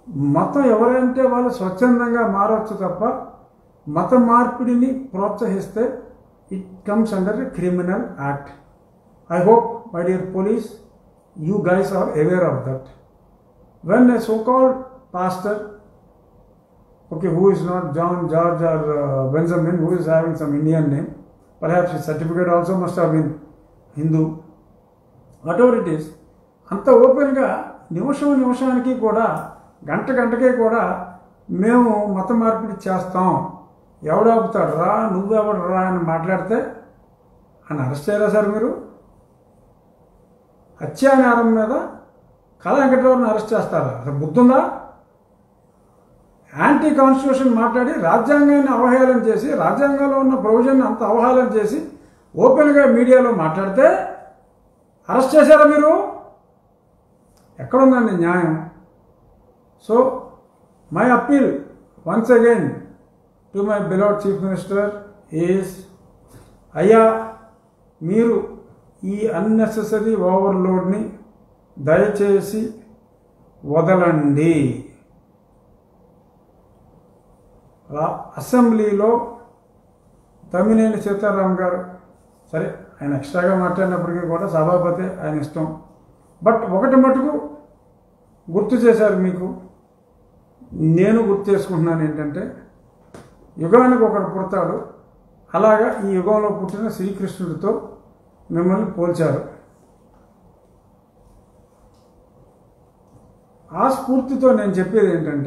మతం ఎవరంటే వాళ్ళు స్వచ్ఛందంగా మారవచ్చు తప్ప మత మార్పిడిని ప్రోత్సహిస్తే it comes under a criminal act I hope my dear police you guys are aware of that when a so called pastor okay, who is not John, George, or uh, Benjamin, who is having some Indian name. Perhaps his certificate also must have been Hindu. Whatever it is, అంత ఓపెన్గా నిమిషం నిమిషానికి కూడా గంట గంటకే కూడా మేము మత మార్పిడి చేస్తాం ఎవడాపుతాడు రా నువ్వెవడు రా అని మాట్లాడితే అని అరెస్ట్ చేయరా సార్ మీరు హత్యానేరం మీద కళా వెంకటరావుని అరెస్ట్ చేస్తారా అసలు బుద్ధుందా యాంటీ కాన్స్టిట్యూషన్ మాట్లాడి రాజ్యాంగాన్ని అవహేళన చేసి రాజ్యాంగంలో ఉన్న ప్రొవిజన్ అంత అవహేళన చేసి ఓపెన్గా మీడియాలో మాట్లాడితే అరెస్ట్ చేశారా మీరు ఎక్కడుందండి న్యాయం so my appeal once again to my beloved chief minister is అయ్యా మీరు ఈ అన్నెసెసరీ ఓవర్లోడ్ని దయచేసి వదలండి రా- అసెంబ్లీలో తమ్మినేని సీతారాం గారు సరే ఆయన ఎక్స్ట్రాగా మాట్లాడినప్పటికీ కూడా సభాపతి ఆయన ఇష్టం బట్ ఒకటి మటుకు గుర్తు చేశారు మీకు నేను గుర్తు చేసుకుంటున్నాను ఏంటంటే యుగానికి ఒకడు పుడతాడు అలాగా ఈ యుగంలో పుట్టిన శ్రీకృష్ణుడితో మిమ్మల్ని పోల్చారు ఆ స్ఫూర్తితో నేను చెప్పేది ఏంటంటే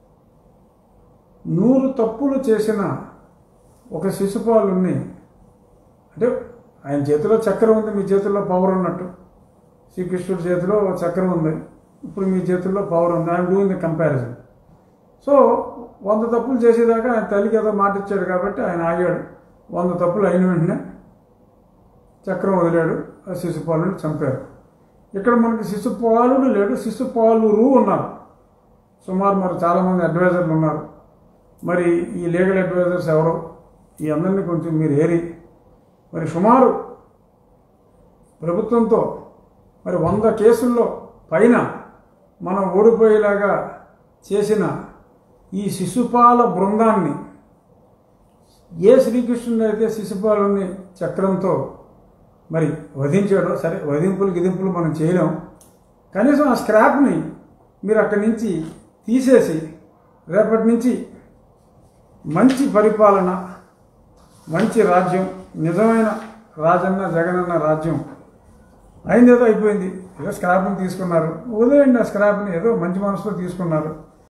నూరు తప్పులు చేసిన ఒక శిశుపాలుని అంటే ఆయన చేతిలో చక్రం ఉంది మీ చేతిలో పవర్ ఉన్నట్టు శ్రీకృష్ణుడి చేతిలో చక్రం ఉంది ఇప్పుడు మీ చేతుల్లో పవర్ ఉంది I'm doing the comparison so వంద తప్పులు చేసేదాకా ఆయన తల్లికి ఏదో మాట ఇచ్చాడు కాబట్టి ఆయన ఆగాడు వంద తప్పులు అయిన వెంటనే చక్రం వదిలాడు ఆ శిశుపాలుని చంపారు ఇక్కడ మనకి శిశుపాలుడు లేడు శిశుపాలురు ఉన్నారు సుమారు మరి చాలామంది అడ్వైజర్లు ఉన్నారు మరి ఈ లీగల్ అడ్వైజర్స్ ఎవరు ఈ అందరినీ కొంచెం మీరు ఏరి మరి సుమారు ప్రభుత్వంతో మరి వంద కేసుల్లో పైన మనం ఓడిపోయేలాగా చేసిన ఈ శిశుపాల బృందాన్ని ఏ శ్రీకృష్ణుడు అయితే శిశుపాలుని చక్రంతో మరి వధించాడో సరే వధింపులు గిదింపులు మనం చేయలేం కనీసం ఆ స్క్రాప్ని మీరు అక్కడి నుంచి తీసేసి రేపటి నుంచి మంచి పరిపాలన మంచి రాజ్యం నిజమైన రాజన్న జగనన్న రాజ్యం అయింది ఏదో అయిపోయింది ఏదో స్క్రాప్ని తీసుకున్నారు వదిలేయండి ఆ స్క్రాప్ని ఏదో మంచి మనసుతో తీసుకున్నారు